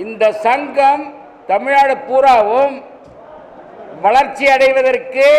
இந்த சங்கம் தமிழ்நாடு பூராவும் வளர்ச்சி அடைவதற்கு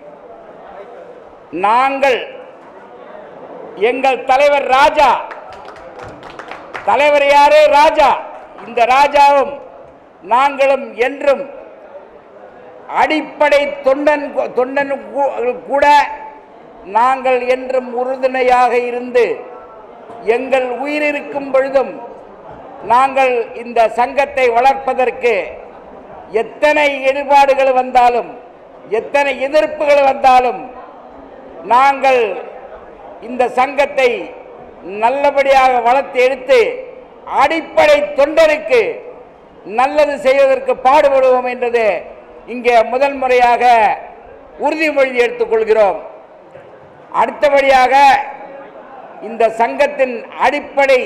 நாங்கள் எங்கள் தலைவர் ராஜா தலைவர் யாரு ராஜா இந்த ராஜாவும் நாங்களும் என்றும் அடிப்படை தொண்டன் தொண்டன் கூ- கூட நாங்கள் என்றும் உறுதுணையாக இருந்து எங்கள் உயிர் இருக்கும் பொழுதும் நாங்கள் இந்த சங்கத்தை வளர்ப்பதற்கு எத்தனை ஈடுபாடுகள் வந்தாலும் எத்தனை எதிர்ப்புகள் வந்தாலும் நாங்கள் இந்த சங்கத்தை நல்லபடியாக வளர்த்து எடுத்து அடிப்படை தொண்டருக்கு நல்லது செய்வதற்கு பாடுபடுவோம் என்றது இங்கே முதல் முறையாக உறுதிமொழி எடுத்துக்கொள்கிறோம் அடுத்தபடியாக இந்த சங்கத்தின் அடிப்படை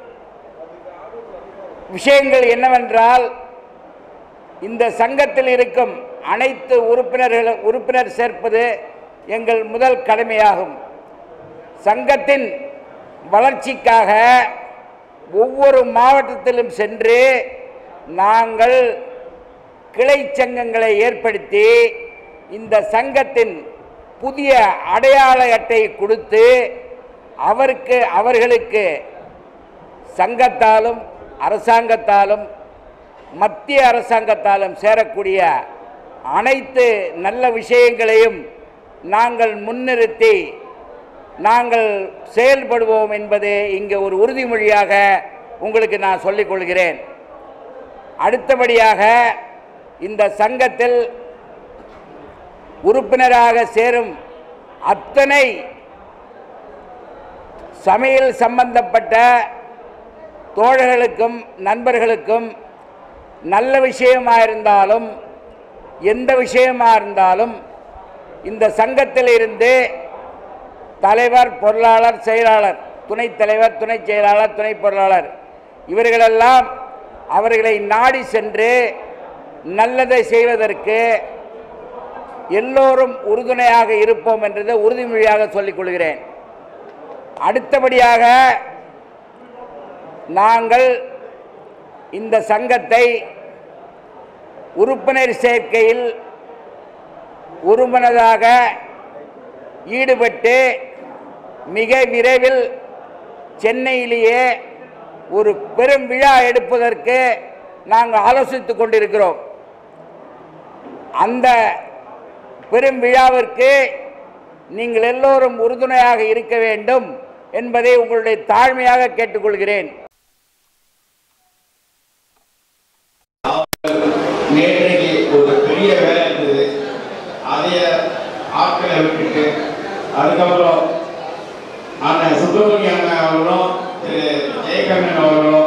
விஷயங்கள் என்னவென்றால் இந்த சங்கத்தில் இருக்கும் அனைத்து உறுப்பினர்கள் உறுப்பினர் சேர்ப்பது எங்கள் முதல் கடமையாகும் சங்கத்தின் வளர்ச்சிக்காக ஒவ்வொரு மாவட்டத்திலும் சென்று நாங்கள் கிளை சங்கங்களை ஏற்படுத்தி இந்த சங்கத்தின் புதிய அடையாள அட்டை கொடுத்து அவருக்கு அவர்களுக்கு சங்கத்தாலும் அரசாங்கத்தாலும் மத்திய அரசாங்கத்தாலும் சேரக்கூடிய அனைத்து நல்ல விஷயங்களையும் நாங்கள் முன்னிறுத்தி நாங்கள் செயல்படுவோம் என்பது இங்கே ஒரு உறுதிமொழியாக உங்களுக்கு நான் சொல்லிக் கொள்கிறேன் அடுத்தபடியாக இந்த சங்கத்தில் உறுப்பினராக சேரும் அத்தனை சமையல் சம்பந்தப்பட்ட தோழர்களுக்கும் நண்பர்களுக்கும் நல்ல விஷயமாக இருந்தாலும் எந்த விஷயமாக இருந்தாலும் இந்த சங்கத்தில் இருந்து தலைவர் பொருளாளர் செயலாளர் துணைத் தலைவர் துணை செயலாளர் துணை பொருளாளர் இவர்களெல்லாம் அவர்களை நாடி சென்று நல்லதை செய்வதற்கு எல்லோரும் உறுதுணையாக இருப்போம் என்றதை உறுதிமொழியாக சொல்லிக் கொள்கிறேன் அடுத்தபடியாக நாங்கள் இந்த சங்கத்தை உறுப்பினர் சேர்க்கையில் ஒருமனதாக ஈடுபட்டு மிக விரைவில் சென்னையிலேயே ஒரு பெரும் விழா எடுப்பதற்கு நாங்கள் ஆலோசித்துக் கொண்டிருக்கிறோம் அந்த பெரும் விழாவிற்கு நீங்கள் எல்லோரும் உறுதுணையாக இருக்க வேண்டும் என்பதை உங்களுடைய தாழ்மையாக கேட்டுக்கொள்கிறேன் நேற்றைக்கு ஒரு பெரிய வேலை இருந்தது அதைய ஆட்களை விட்டுட்டு அதுக்கப்புறம் அண்ணன் சுப்பிரமணிய அண்ணன் அவர்களும் திரு ஜெயகண்ணன் அவர்களும்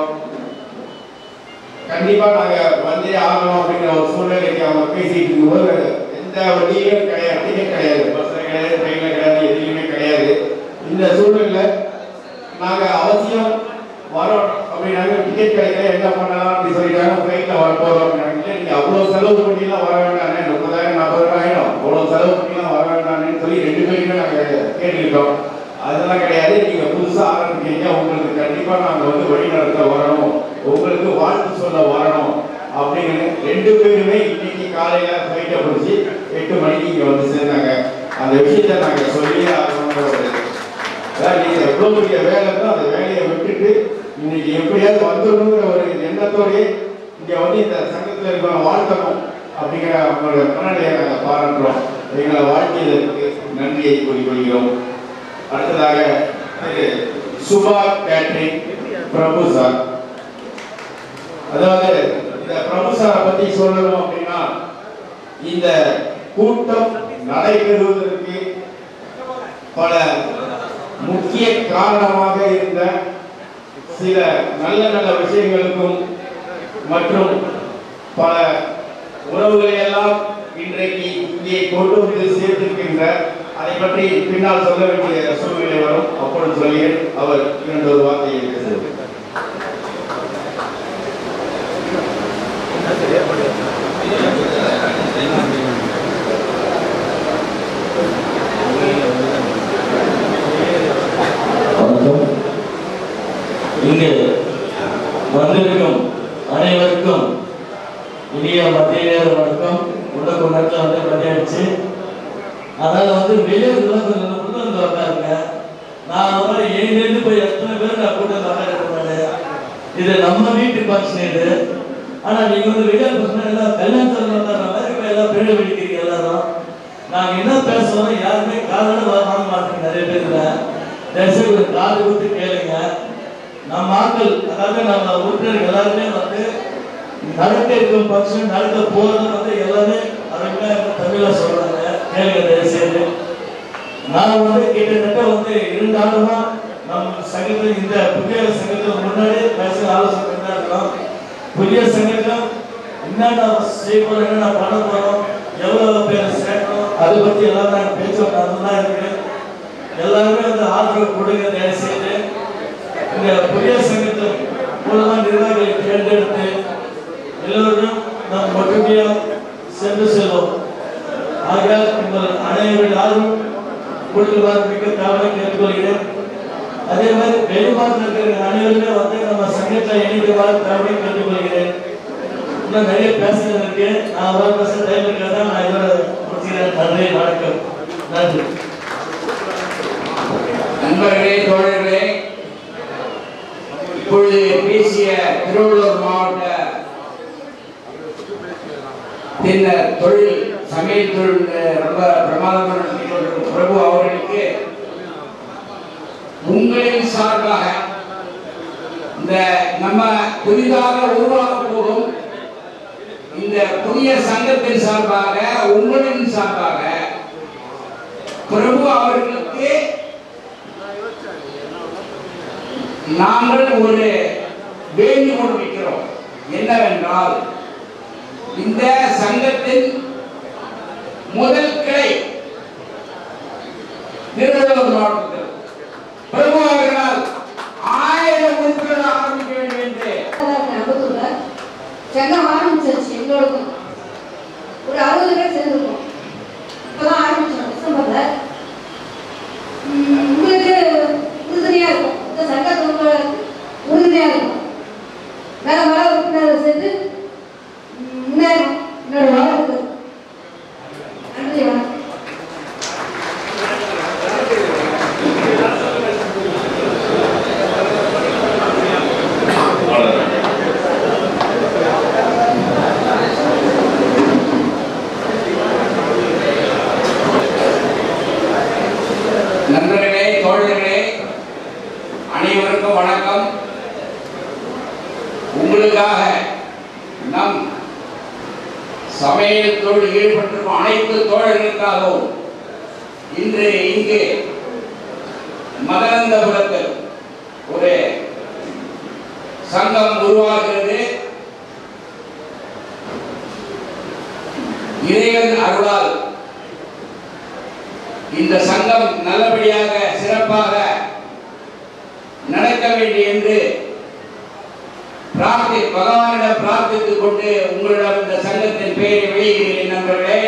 கண்டிப்பா நாங்க வந்தே ஆகணும் அப்படிங்கிற ஒரு சூழ்நிலைக்கு அவங்க பேசிட்டு இருக்கும்போது எந்த வண்டியிலும் கிடையாது டிக்கெட் கிடையாது பஸ்ல கிடையாது ட்ரெயின்ல கிடையாது எதுலையுமே கிடையாது இந்த சூழ்நிலை நாங்க அவசியம் வரோம் அப்படின்னாங்க டிக்கெட் கிடைக்கல என்ன பண்ணலாம் அப்படி சொல்லிட்டாங்க ஃப்ளைட்ல வர போறோம் அப்படின்னாங்க இல்ல, நீங்க அவ்வளவு செலவு பண்ணிலாம் வர வேண்டானே முப்பதாயிரம் நாற்பதாயிரம் ஆயிடும் அவ்வளவு செலவு பண்ணிலாம் வர வேண்டானேன்னு சொல்லி ரெண்டு பேருமே நாங்க கேட்டுக்கிட்டோம் அதெல்லாம் கிடையாது நீங்க புதுசா ஆரம்பிக்கிறீங்க உங்களுக்கு கண்டிப்பா நாங்க வந்து வழி நடத்த வரணும் உங்களுக்கு வாழ்த்து சொல்ல வரணும் அப்படின்னு ரெண்டு பேருமே இன்னைக்கு காலையில ஃப்ளைட்டை பிடிச்சி எட்டு மணிக்கு இங்க வந்து சேர்ந்தாங்க அந்த விஷயத்தை நாங்க சொல்லி ஆகணுங்கிற ஒரு அதாவது நீங்க எவ்வளவு பெரிய வேலை இருந்தா அந்த வேலையை விட்டுட்டு இன்னைக்கு எப்படியாவது வந்துடணுங்கிற ஒரு எண்ணத்தோடய இங்க வந்து இந்த சங்கத்துல இருக்கிற வாழ்த்தணும் அப்படிங்கிற அவங்களோட மனநிலையை நாங்கள் பாராட்டுறோம் எங்களை வாழ்த்தியதற்கு நன்றியை கூறிக்கொள்கிறோம் அடுத்ததாக திரு சுபா கேட்ரிங் பிரபு சார் அதாவது இந்த பிரபு சாரை பத்தி சொல்லணும் அப்படின்னா இந்த கூட்டம் நடைபெறுவதற்கு பல முக்கிய காரணமாக இருந்த சில நல்ல நல்ல விஷயங்களுக்கும் மற்றும் பல உறவுகளை எல்லாம் இன்றைக்கு இங்கே கொண்டு வந்து சேர்த்திருக்கின்ற அதை பற்றி பின்னால் சொல்ல வேண்டிய சூழ்நிலை வரும் அப்பொழுது சொல்கிறேன் அவர் இரண்டு ஒரு வார்த்தையை பேசுகிறார் வணக்கம் இங்கு வந்திருக்கும் அனைவருக்கும் அதனால வந்து வெளியே கொஞ்சம் உள்ள வந்து உட்காருங்க நான் வந்து எங்கிருந்து போய் எத்தனை பேர் நான் கூட உட்காருக்கிறேன் இது நம்ம வீட்டு ஃபங்க்ஷன் இது ஆனா நீங்க வந்து வெளியே பசங்க எல்லாம் கல்யாணத்துல உட்கார்ற மாதிரி இப்ப எல்லாம் பேட வெடிக்கிறீங்க எல்லாரும் நாங்க என்ன பேசுறோம் யாருமே காதல வாங்க மாட்டேங்க நிறைய பேர்ல தயவுசெய்து ஒரு காது விட்டு கேளுங்க நம்ம ஆட்கள் அதாவது நம்ம உறுப்பினர்கள் எல்லாருமே வந்து நடக்க இருக்கும் ஃபங்க்ஷன் நடக்க போறது வந்து எல்லாமே அருமையா எங்க தமிழ்ல சொல்றாங்க கேளுங்க தயவுசெய்து நான் வந்து கிட்டத்தட்ட வந்து இரண்டு ஆண்டுமா நம்ம சங்கத்தில் இந்த புதிய சங்கத்தில் முன்னாடி பேச ஆலோசனை பண்ணி தான் இருக்கோம் புதிய சங்கத்தில் என்னென்ன செய்ய போறோம் என்னென்ன பண்ண போறோம் எவ்வளவு பேர் சேர்க்கணும் அதை பத்தி எல்லாம் நாங்கள் பேச்சுவார்த்தை தான் இருக்கு எல்லாருமே அந்த ஆதரவு கொடுங்க தயவு செய்து இந்த புதிய சங்கத்தின் மூலமா நிர்வாகிகளை தேர்ந்தெடுத்து எல்லோரும் நாம் ஒற்றுமையா சென்று செல்வோம் ஆகையால் உங்கள் அனைவரின் ஆதரவு கொடுக்குமாறு மிக தாழ்மை கேட்டுக்கொள்கிறேன் அதே மாதிரி வெளிமாநில இருக்கிற அனைவருமே வந்து நம்ம சங்கத்தில் இணைக்குமாறு தாழ்மை கேட்டுக்கொள்கிறேன் இன்னும் நிறைய பேசுறது இருக்கு நான் அவ்வளோ பேச டைம் இருக்கிறதா நான் இதோட முடிச்சுக்கிறேன் நன்றி வணக்கம் நன்றி நண்பர்களே தோழர்களே இப்பொழுது பேசிய திருவள்ளூர் மாவட்ட பின்னர் தொழில் சமையல் தொழில் ரொம்ப பிரமாதமாக நடத்தி கொண்டிருக்கும் பிரபு அவர்களுக்கு உங்களின் சார்பாக இந்த நம்ம புதிதாக உருவாக போகும் இந்த புதிய சங்கத்தின் சார்பாக உங்களின் சார்பாக பிரபு அவர்களுக்கு நாங்கள் ஒரு வேண்டுகோள் வைக்கிறோம் என்னவென்றால் இந்த சங்கத்தின் முதல் கிளை திருவள்ளூர் மாவட்டத்தில் பிரபு அவர்களால் ஆயிரம் உறுப்பினர்கள் ஆரம்பிக்க வேண்டும் என்று அம்பத்தூர்ல சங்கம் ஆரம்பிச்சிருச்சு எங்களோடக்கும் ஒரு அறுபது பேர் சேர்ந்துருக்கோம் இப்பதான் ஆரம்பிச்சோம் டிசம்பர்ல உம், உங்களுக்கு உறுதுணையா இருக்கும் இந்த சங்கத்து உங்களுக்கு உறுதுணையா இருக்கும் வேற வேற உறுப்பினர்கள் சேர்த்து உம், முன்னேறும் என்னோட வாழ்த்துக்கள் நன்றி வணக்கம் நண்பர்களே தோழர்களே அனைவருக்கும் வணக்கம் உங்களுக்காக நம் சமையல் தொழில் ஈடுபட்டிருக்கும் அனைத்து தோழர்களுக்காகவும் இன்று இங்கு மகரந்தபுரத்தில் ஒரு சங்கம் உருவாகிறது இறைவன் அருளால் இந்த சங்கம் நல்லபடியாக சிறப்பாக நடக்க வேண்டும் என்று பிரார்த்தி பகவானிடம் பிரார்த்தித்துக் கொண்டு உங்களிடம் இந்த சங்கத்தின் பெயரை வெளியிடுகிறேன் நண்பர்களே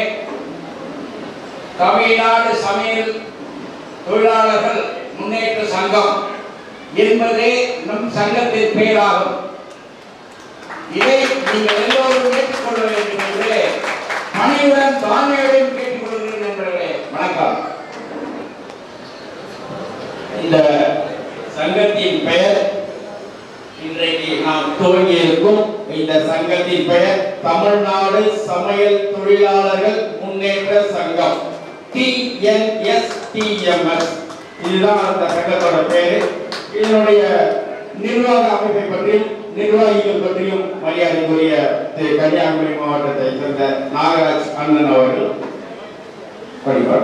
தமிழ்நாடு சமையல் தொழிலாளர்கள் முன்னேற்ற சங்கம் என்பதே நம் சங்கத்தின் பெயராகும் இதை நீங்கள் எல்லோரும் ஏற்றுக்கொள்ள வேண்டும் என்று பணியுடன் தாழ்மையுடன் கேட்டுக்கொள்கிறேன் நண்பர்களே வணக்கம் இந்த சங்கத்தின் பெயர் இன்றைக்கு நாம் துவங்கி இருக்கும் இந்த சங்கத்தின் பெயர் தமிழ்நாடு சமையல் தொழிலாளர்கள் முன்னேற்ற சங்கம் டிஎன்எஸ்டிஎம்எஸ் இதுதான் அந்த சங்கத்தோட பேரு இதனுடைய நிர்வாக அமைப்பை பற்றியும் நிர்வாகிகள் பற்றியும் மரியாதைக்குரிய திரு கன்னியாகுமரி மாவட்டத்தை சேர்ந்த நாகராஜ் அண்ணன் அவர்கள் படிப்பார்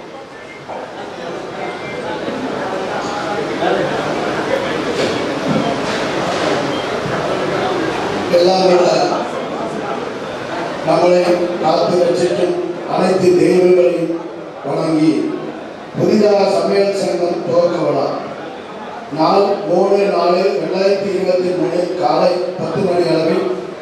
எல்லாம் வல்ல நம்மளை காத்து ரட்சிக்கும் அனைத்து தெய்வங்களையும் வணங்கி புதிதாக சமையல் சங்கம் துவக்க விழா நாள் மூணு நாலு ரெண்டாயிரத்தி இருபத்தி மூணு காலை பத்து மணி அளவில்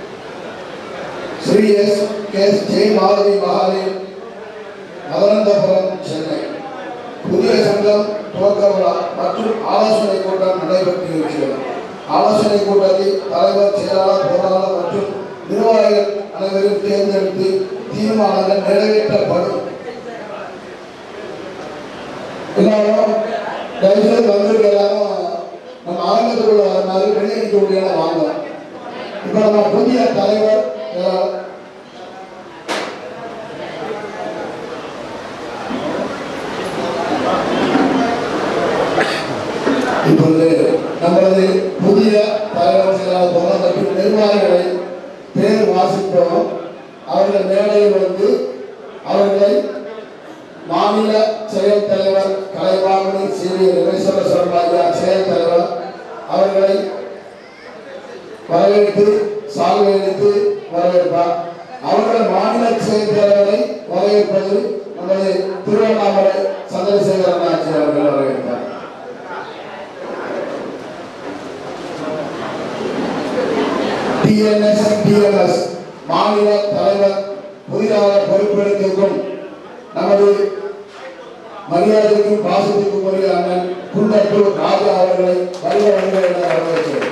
ஸ்ரீ எஸ் கே ஜெய் மாதவி மகாதேவ் மதனந்தபுரம் சென்னை புதிய சங்கம் துவக்க விழா மற்றும் ஆலோசனை கூட்டம் நடைபெற்று இருக்கிறது ஆலோசனை கூட்டத்தில் தலைவர் செயலாளர் பொருளாளர் மற்றும் நிர்வாகிகள் அனைவரும் தேர்ந்தெடுத்து தீர்மானங்கள் நிறைவேற்றப்படும் இருந்தாலும் தயவுசெய்து வந்திருக்க எல்லாரும் நம்ம அரங்கத்துக்குள்ள வரனால வெளியே நிற்க முடியாத வாங்க இப்போ நம்ம புதிய தலைவர் அஹ், இப்பொழுது நமது புதிய தலைவர் செயலாளர் போல மற்றும் நிர்வாகிகளை பேர் வாசிப்போம் அவர்கள் மேடையில் வந்து அவர்களை மாநில செயல் தலைவர் கலைவாமணி சிறிய நிமேஸ்வர சர்மாஜா செயல் தலைவர் அவர்களை வரவேற்று சால்வை அளித்து வரவேற்பார் அவர்கள் மாநில செயல் தலைவரை வரவேற்பது நமது திருவண்ணாமலை சந்திரசேகரன் ஆட்சி அவர்கள் வரவேற்பார் டிஎன்எஸ் டிஎன்எஸ் மாநில தலைவர் புதிதாக பொறுப்பெடுத்திருக்கும் நமது மரியாதைக்கும் பாசத்துக்கும் உரிய அண்ணன் குன்னத்தூர் ராஜா அவர்களை வருக வருக என வரவேற்கிறேன்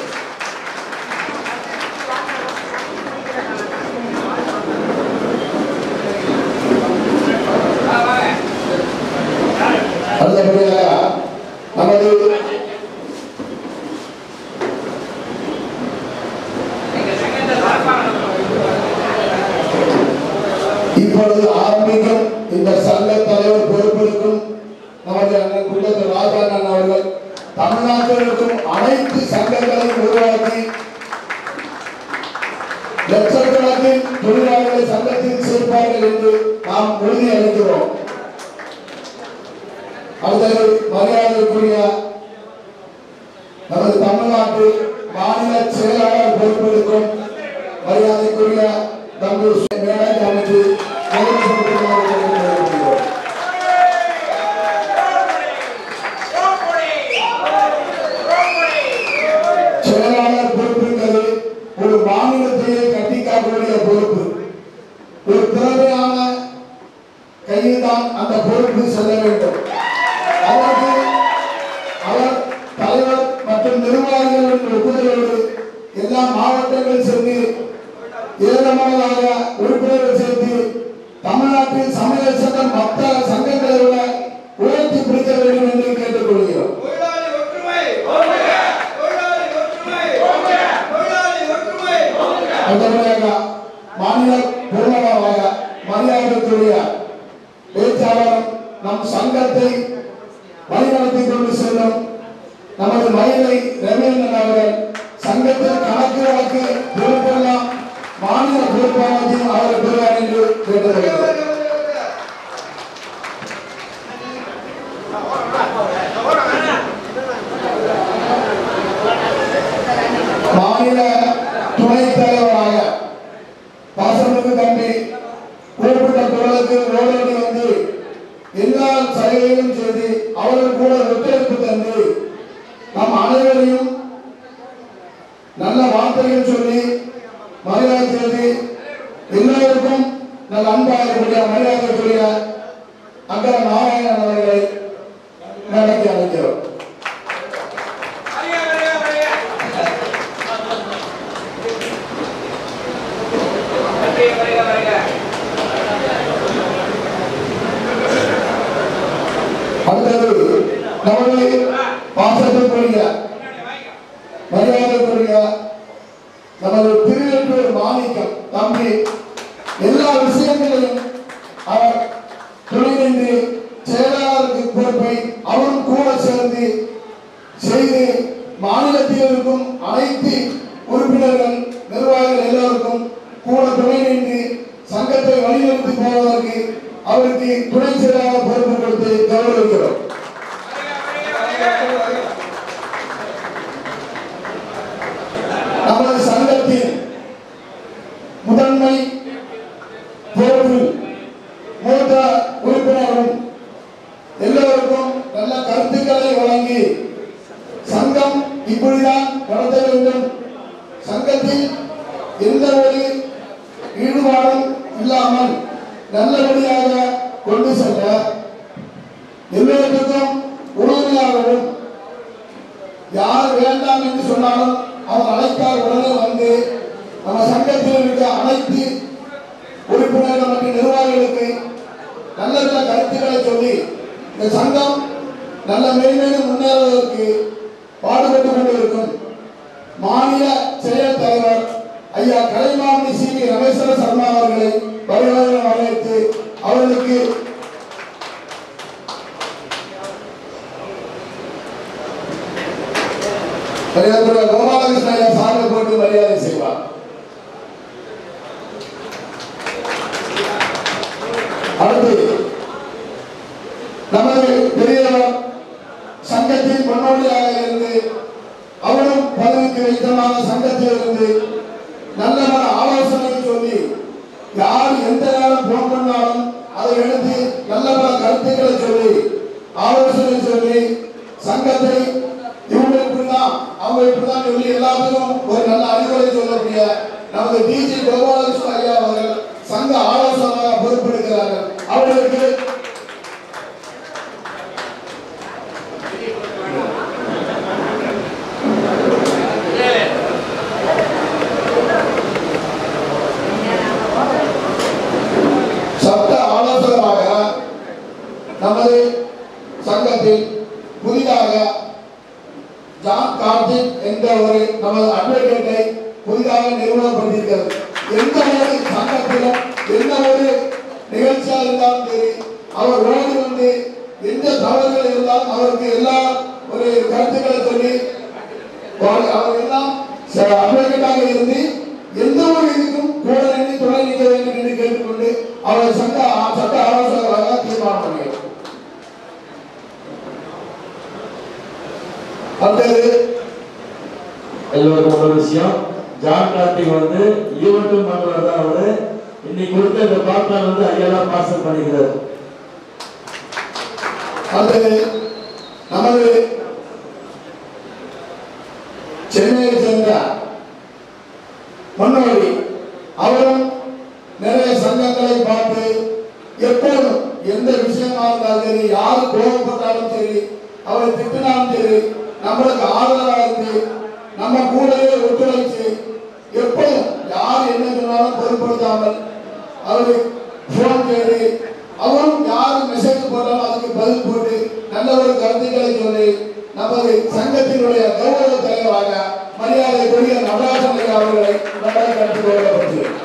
அடுத்தபடியாக நமது இப்பொழுது ஆரம்பிக்கும் இந்த சங்க தலைவர் பொறுப்பெடுக்கும் நமது அண்ணன் குண்டத்து ராஜாண்ணன் அவர்கள் தமிழ்நாட்டில் இருக்கும் அனைத்து சங்கங்களையும் உருவாக்கி லட்சக்கணக்கில் தொழிலாளர்களை சங்கத்தில் சேர்ப்பார்கள் என்று நாம் உறுதி அளிக்கிறோம் அடுத்தது மரியாதைக்குரிய நமது தமிழ்நாட்டு மாநில செயலாளர் பொறுப்பெடுக்கும் மரியாதைக்குரிய தம்பி மேலாஜ் அமைச்சு கௌரவப்படுத்துமாறு கேட்டுக்கொள்கிறோம். செயலாளர் பொறுப்புங்கிறது ஒரு மாநிலத்தையே கட்டி காக்கக்கூடிய பொறுப்பு ஒரு திறமையான கையில் தான் அந்த பொறுப்பு செல்ல வேண்டும் அதற்கு அவர் தலைவர் மற்றும் நிர்வாகிகளின் ஒப்புதலோடு எல்லா மாவட்டங்கள் சென்று ஏராளமானதாக உறுப்பினர்கள் சேர்த்து தமிழ்நாட்டில் சமையல் சங்கம் மற்ற சங்கங்களை விட உயர்த்தி பிடிக்க வேண்டும் என்று கேட்டுக்கொள்கிறோம் தொழிலாளி ஒற்றுமை தொழிலாளி ஒற்றுமை தொழிலாளி ஒற்றுமை அடுத்தபடியாக மாநில பொருளாளராக மரியாதைக்குரிய பேச்சாளர் நம் சங்கத்தை வழிநடத்தி கொண்டு செல்லும் நமது மயிலை ரவீந்திரன் அவர்கள் சங்கத்தில் கணக்கு வழக்கு பொறுப்பெல்லாம் மாநில பொறுப்பாளர்கள் அவர் பெறுவார் என்று கேட்டுக்கொள்கிறேன் மாநில துணைத் தலைவராக பாசமிகு தம்பி குறிப்பிட்ட குரலுக்கு ஓடோடி வந்து எல்லா சலுகைகளும் செய்து அவர்கள் கூட ஒத்துழைப்பு தந்து நம் அனைவரையும் நல்ல வார்த்தைகள் சொல்லி மரியாதை செய்து எல்லோருக்கும் நல்ல அன்பாக இருக்கக்கூடிய மரியாதைக்குரிய அக்கர நாராயணன் அவர்களை நடத்தி அழைக்கிறோம் வருக வருக வருக வருக வருக வருக அடுத்தது நமது பாசத்திற்குரிய மரியாதைக்குரிய நமது திருவெற்றூர் மாணிக்கம் தம்பி எல்லா விஷயங்களையும் அவர் துணைநின்று செயலாளருக்கு பொறுப்பை அவரும் கூட சேர்ந்து செய்து மாநிலத்தில் இருக்கும் அனைத்து உறுப்பினர்கள் நிர்வாகிகள் எல்லோருக்கும் கூட துணை நின்று சங்கத்தை வழிநடத்தி போவதற்கு அவருக்கு துணை செயலாளர் பொறுப்பு கொடுத்து கௌரவிக்கிறோம் நமது சங்கத்தின் முதன்மை பொறுப்பு மூத்த உறுப்பினரும் எல்லோருக்கும் நல்ல கருத்துக்களை வழங்கி சங்கம் இப்படிதான் நடத்த வேண்டும் சங்கத்தில் எந்த ஒரு ஈடுபாடும் இல்லாமல் நல்லபடியாக கொண்டு செல்ல எல்லோருக்கும் உறுதுணையாகவும் யார் வேண்டாம் என்று சொன்னாலும் அவர் அழைத்தால் உடனே வந்து நம்ம சங்கத்தில் இருக்க அனைத்து உறுப்பினர்கள் மற்றும் நிர்வாகிகளுக்கு நல்ல நல்ல கருத்துக்களை சொல்லி இந்த சங்கம் நல்ல மேன்மேலும் முன்னேறுவதற்கு பாடுபட்டு கொண்டிருக்கும் மாநில செயல் தலைவர் ஐயா கலைமாமணி சி வி ரமேஸ்வர சர்மா அவர்களை வருவாக வரவேற்று அவர்களுக்கு மரியாதை கோபாலகிருஷ்ண ஐயா சார்பு போட்டு மரியாதை செய்வார் அடுத்து நமது பெரியவர் சங்கத்தின் முன்னோடியாக இருந்து அவரும் பதவிக்கு வைத்தமாக சங்கத்தில் இருந்து நல்ல நல்ல ஆலோசனை சொல்லி யார் எந்த நேரம் போன் பண்ணாலும் அதை எடுத்து நல்ல பல கருத்துக்களை சொல்லி ஆலோசனை சொல்லி சங்கத்தை இவங்க இப்படிதான் அவங்க இப்படிதான் சொல்லி எல்லாத்துக்கும் ஒரு நல்ல அறிவுரை சொல்லக்கூடிய நமது டிஜி கோபாலகிருஷ்ண ஐயா அவர்கள் சங்க ஆலோசனையாக பொறுப்பெடுக்கிறார்கள் அவர்களுக்கு சட்ட ஆலோசகராக நமது சங்கத்தில் புதிதாக ஜான் கார்த்திக் என்ற ஒரு நமது அட்வொகேட்டை புதிதாக நிறுவனப்படுத்தியிருக்கிறது எந்த ஒரு சங்கத்திலும் எந்த ஒரு நிகழ்ச்சியா இருந்தாலும் சரி அவர் ஓடி வந்து எந்த தவறுகள் இருந்தாலும் அவருக்கு எல்லா ஒரு கருத்துக்களை சொல்லி அவர் அவர் எல்லாம் அட்வொகேட்டாக இருந்து எந்த ஒரு இதுக்கும் கூட நின்று துணை நிற்க வேண்டும் என்று கேட்டுக்கொண்டு அவர் சட்ட சட்ட ஆலோசகராக தீர்மானம் பண்ணுகிறார் அடுத்தது எல்லோருக்கும் ஒரு விஷயம் ஜான் கார்த்திக் வந்து ஈவெண்ட் மண்டலம் தான் அவரு இன்னைக்கு கொடுத்த இந்த பாட்டில் வந்து ஐயெல்லாம் பார்சல் பண்ணிக்கிறார் அடுத்தது நமது சென்னையை சேர்ந்த முன்னோடி அவரும் நிறைய சங்கங்களை பார்த்து எப்போதும் எந்த விஷயமா இருந்தாலும் சரி யார் கோபப்பட்டாலும் சரி அவரை திட்டினாலும் சரி நம்மளுக்கு ஆதரவா இருந்து நம்ம கூடவே ஒத்துழைச்சு எப்போதும் யார் என்ன சொன்னாலும் பொருட்படுத்தாமல் அவரு போன் செய்து அவரும் யார் மெசேஜ் போட்டாலும் அதுக்கு பதில் போட்டு நல்ல ஒரு கருத்துக்களை சொல்லி நமது சங்கத்தினுடைய கௌரவ தலைவராக மரியாதைக்குரிய நடராஜன் ஐயா அவர்களை நம்மளை கருத்து கௌரவப்படுத்துகிறேன்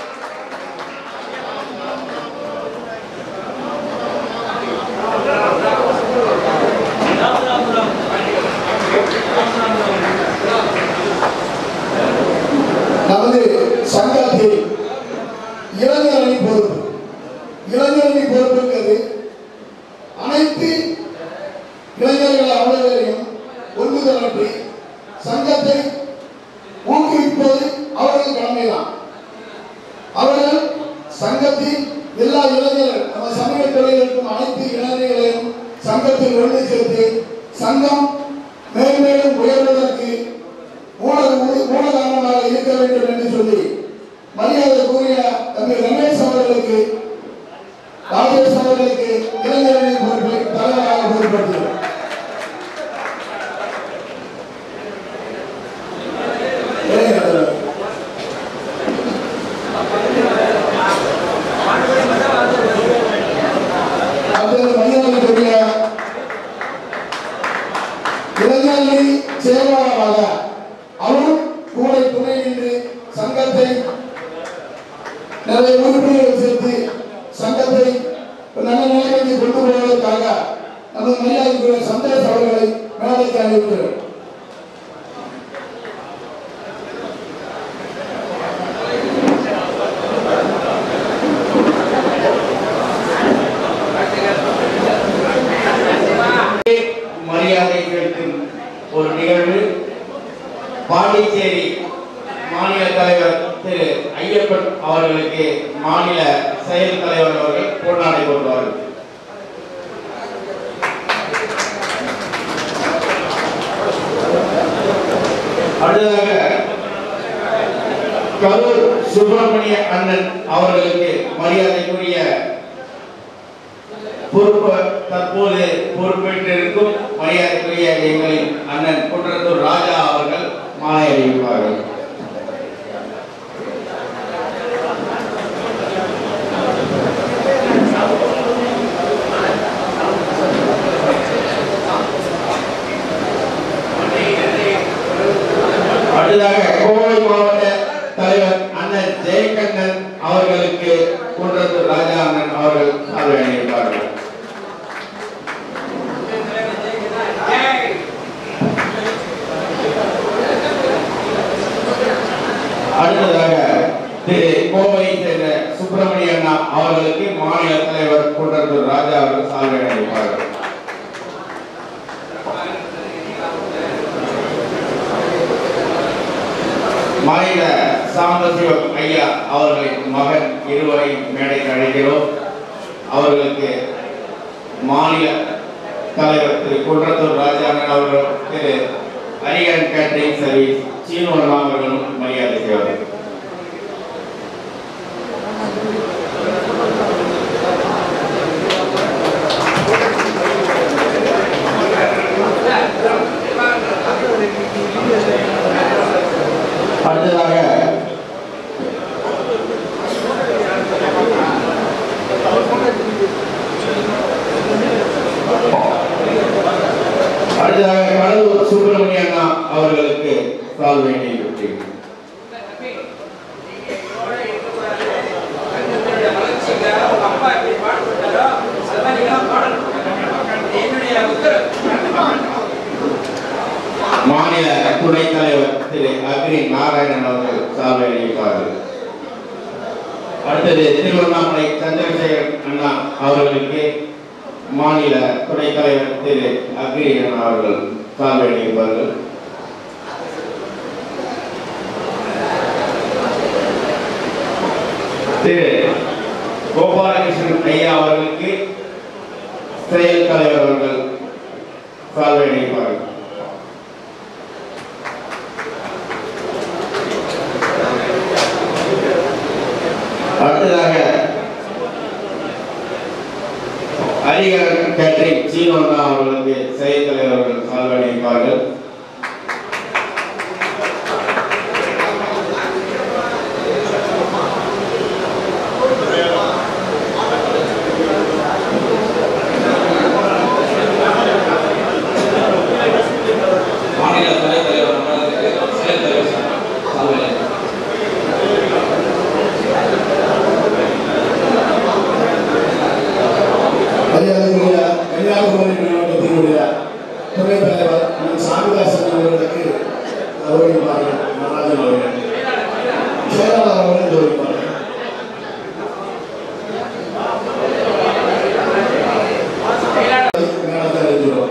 நமது சங்கத்தில் இளைஞரணி பொறுப்பு இளைஞரணி பொறுப்புங்கிறது அனைத்து இளைஞர்கள் அவ்வளவையும் ஒன்று திரட்டி சங்கத்தை ஊக்குவிப்பது அவர்கள் கடமைதான் அவர்கள் சங்கத்தின் எல்லா இளைஞர்கள் நம்ம சமூகத்தில் இருக்கும் அனைத்து இளைஞர்களையும் சங்கத்தில் ஒன்று சேர்த்து சங்கம் மேன்மேலும் உயர்வதற்கு மூல மூலகாரணமாக இருக்க வேண்டும் என்று சொல்லி மரியாதைக்குரிய தம்பி ரமேஷ் அவர்களுக்கு ராஜேஷ் அவர்களுக்கு இளைஞரணி பொறுப்பை தலைவராக பொறுப்படுத்துகிறோம் இளைஞர்கள் அடுத்தது மரியாதைக்குரிய இளைஞரணி செயலாளராக அவரும் கூட துணை நின்று சங்கத்தை நிறைய உறுப்பினர்கள் சேர்த்து சங்கத்தை ஒரு நல்ல நிலைமைக்கு கொண்டு போவதற்காக நமது மரியாதைக்குரிய சந்தோஷ் அவர்களை மேடைக்கு அனுப்புகிறோம் மரியாதை செலுத்தும் ஒரு நிகழ்வு பாண்டிச்சேரி மாநில தலைவர் திரு ஐயப்பன் அவர்களுக்கு மாநில செயல் தலைவர் அவர்கள் பொன்னாடை போடுவார்கள் அடுத்ததாக கரூர் சுப்பிரமணிய அண்ணன் அவர்களுக்கு மரியாதைக்குரிய பொறுப்பு தற்போது பொறுப்பேற்றிருக்கும் மரியாதைக்குரிய எங்களின் அண்ணன் குன்றத்தூர் ராஜா அவர்கள் மாலை அணிவிப்பார்கள் சால்வை அணிவிப்பார்கள் மறைந்த சாம்பசிவம் ஐயா அவர்களின் மகன் இருவரை மேடைக்கு அழைக்கிறோம் அவர்களுக்கு மாநில தலைவர் திரு குன்றத்தூர் ராஜாங்கன் அவர்கள் திரு அரிகன் கேட்டரிங் சர்வீஸ் சீனோன் அவர்களும் மரியாதை செய்வார்கள் அடுத்ததாக அடுத்ததாக கடலூர் சுப்பிரமணிய அண்ணா அவர்களுக்கு சால் வேண்டிய மாநில துணைத் தலைவர் திரு அக்ரி நாராயணன் அவர்கள் சால்வை அணிவிப்பார்கள் அடுத்தது திருவண்ணாமலை சந்திரசேகர் அண்ணா அவர்களுக்கு மாநில துணைத் தலைவர் திரு அக்ரி அண்ணா அவர்கள் சால்வை அணிவிப்பார்கள் திரு கோபாலகிருஷ்ணன் ஐயா அவர்களுக்கு செயல் தலைவர் அவர்கள் சால்வை அணிவிப்பார்கள் அடுத்ததாக அரிகரன் கேட்டரிங் சீனோனா அவர்களுக்கு செயல் தலைவர் அவர்கள் சால்வை அணிவிப்பார்கள் மாநில துணைத் தலைவர் அண்ணாதுக்கு செயல் தலைவர் சால்வை மரியாதைக்குரிய கன்னியாகுமரி மாவட்டத்தினுடைய துணைத் தலைவர் அண்ணன் சாமிதாசன் அவர்களுக்கு கௌரவிப்பார்கள் நடராஜன் அவர்கள் செயலாளர் அவர்கள் கௌரவிப்பார்கள் மேலத்தை அறிவிக்கிறோம்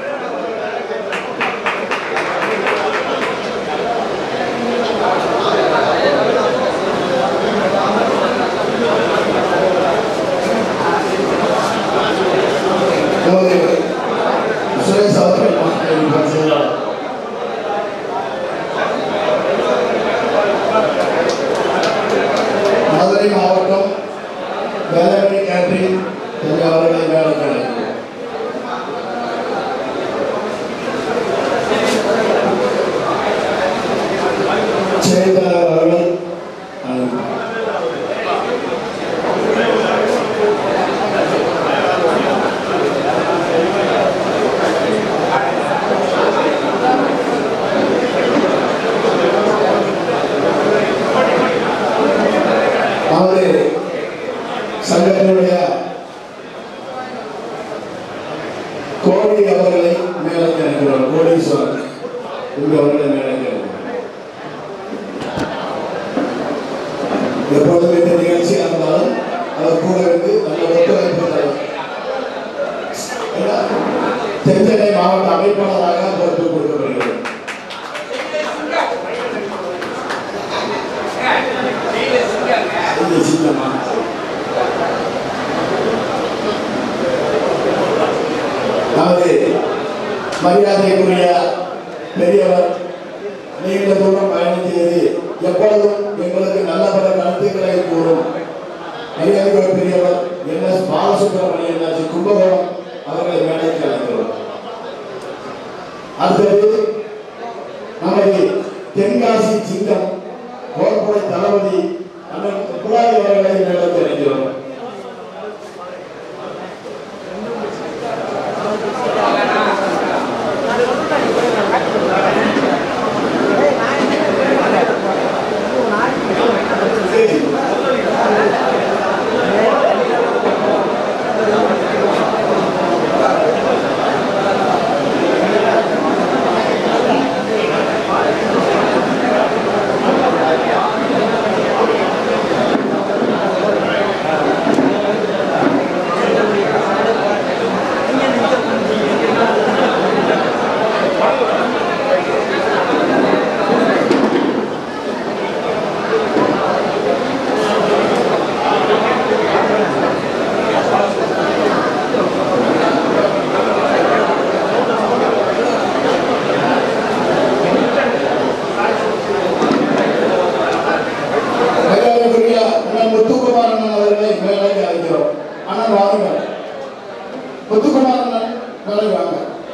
நமது சுரேஷ் அவர்கள் மாநில செயலாளர் மதுரை மாவட்டம் வேளாண்மை கேட்டரிங் என்ற அவர்களை வேலைக்கு அழைக்கிறோம் செயலாளர் அவர்கள் அழைக்கிறோம். நமது சங்கத்தினுடைய கோடி அவர்களை மேலக்கு அனுப்பினார் கோடீஸ்வரன் இங்கு அவர்களை மேலக்கு அனுப்பினார் எப்பொழுதும் இந்த நிகழ்ச்சி நடந்தாலும் அவர் கூட இருந்து நல்ல ஒத்துழைப்பு தரும் ஏன்னா, தென்சென்னை மாவட்ட அமைப்பாளராக பொறுப்பு கொடுக்கப்படுகிறது இது சின்னமா அதாவது மரியாதைக்குரிய பெரியவர் நீண்ட தூரம் பயணம் செய்து எப்பொழுதும் எங்களுக்கு நல்ல பல கருத்துக்களை கூறும் மரியாதைக்குரிய பெரியவர் என் எஸ் பாலசுப்ரமணியன் ஆட்சி கும்பகோணம் அவர்களை மேடைக்கு அழைக்கிறோம் அடுத்தது நமது தென்காசி சிங்கம் கோர்படை தளபதி அண்ணன் புலாரி அவர்களை மேடைக்கு அழைக்கிறோம் முத்துக்குமாரன் வேலை வாங்க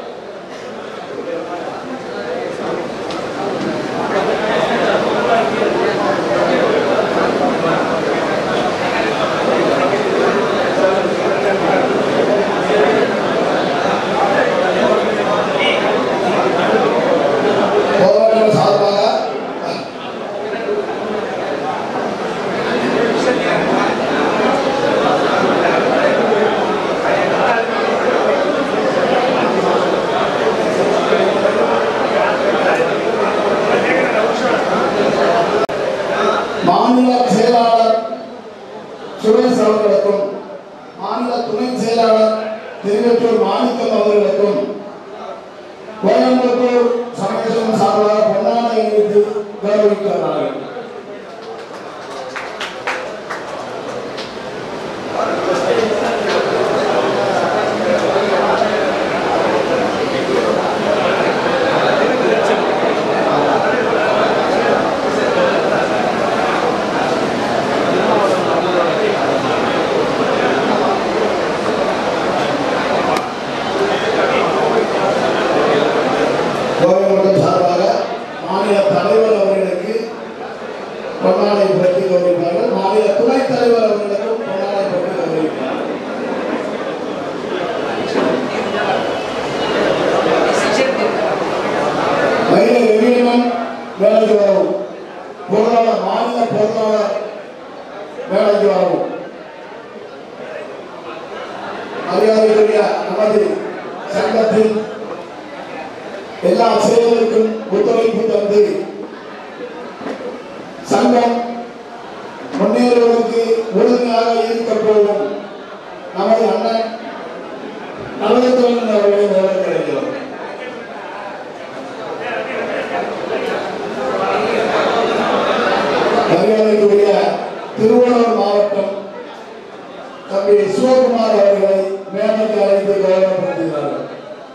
போராட்டம் சார்பாக மாநில செயலாளர் சுரேஷ் அவர்களுக்கும் மாநில துணை செயலாளர் திருவெற்றூர் மாணிக்கம் அவர்களுக்கும் கோயம்புத்தூர் சமயசம் சார்பாக பொன்னாடை அணிவித்து கௌரவிக்கிறார்கள் கோயம்புத்தூர் சார்பாக மாநில தலைவர் அவர்களுக்கு பொன்னாடை பற்றி கௌரவிப்பார்கள் மாநில துணைத் தலைவர் அவர்களுக்கும் பொன்னாடை பற்றி கௌரவிப்பார்கள் மயில வெறியம்மன் வேலைக்கு வரவும் பொருளாளர் மாநில பொருளாளர் வேலைக்கு வரவும் மரியாதைக்குரிய நமது சங்கத்தின் எல்லா செயல்களுக்கும் ஒத்துழைப்பு தந்து சங்கம் முன்னேறுவதற்கு உறுதுணையாக இருக்க போகும் நமது அண்ணன் நலத்துவன் அவர்களை வரவேற்கிறோம் மரியாதைக்குரிய திருவள்ளூர் மாவட்டம் தம்பி சிவகுமார் அவர்களை மேடைக்கு அழைத்து கௌரவப்படுத்துகிறார்கள்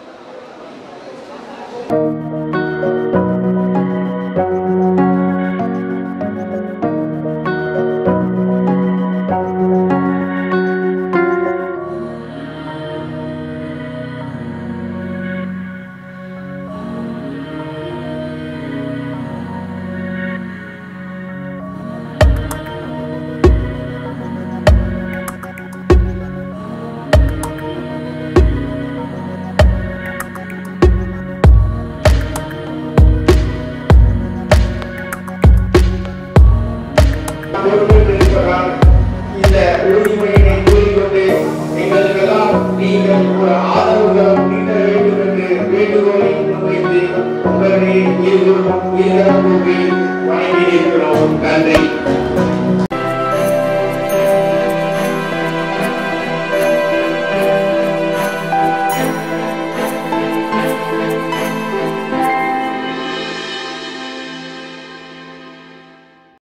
பொறுப்பேற்றிருப்பதால் இந்த உறுதிமொழியினை கூறிக்கொண்டு எங்களுக்கெல்லாம் நீங்கள் ஒரு ஆதரவுகள் நீட்ட வேண்டும் என்று வேண்டுகோளை முன்வைத்து உங்களுடைய இருவரும் உயிரிழப்புக்கு வணங்கி இருக்கிறோம் நன்றி